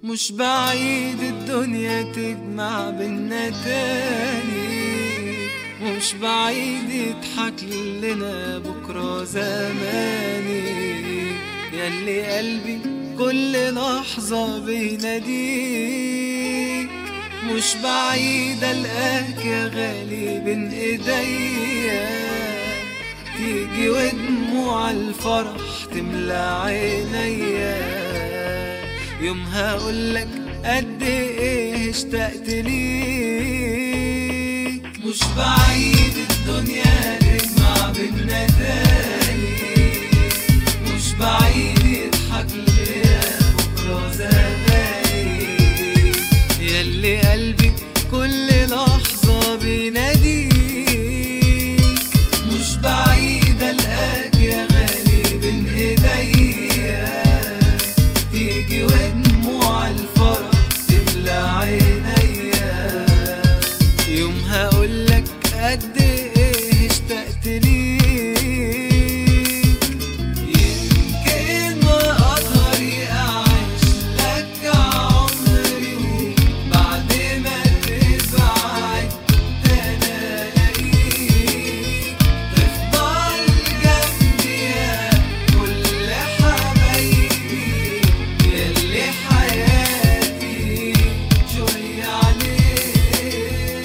مش بعيد الدنيا تجمع بينا تاني مش بعيد يضحك لنا بكرة زماني ياللي قلبي كل لحظة بيناديك مش بعيد ألقاك يا غالي بين إيديا تيجي ودموع الفرح تملى عينيا يومها اقولك قد ايه اشتقت ليك مش بعيد الدنيا تجمع بينا تاني مش بعيد يضحك ليا بكرة زماني ياللي قلبي كل لحظة بيناديك مش بعيد ألقاك يا غالي بين ايديا تيجي ودموع الفرح تملى عينيا يومها اقولك قد ايه اشتقت ليك يمكن قدري اعيش لك عمري بعد ما تبعد انا الاقيك تفضل جنبي يا كل حبايبي ياللي حياتي شوية عليك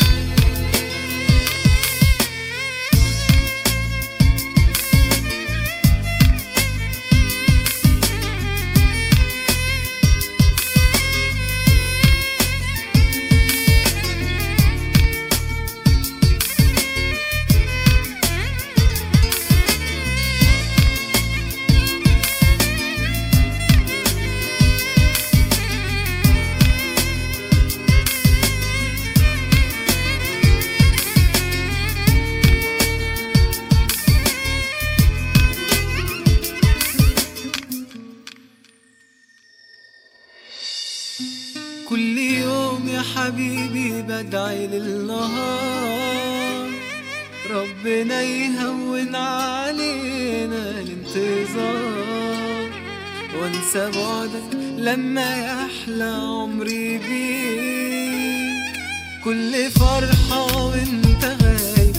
كل يوم يا حبيبي بدعي للنهار ربنا يهون علينا الانتظار وانسى بعدك لما يحلى عمري بيك كل فرحة وانت غايب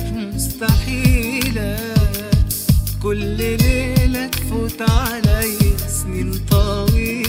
مستحيلة كل ليلة تفوت عليا سنين طويلة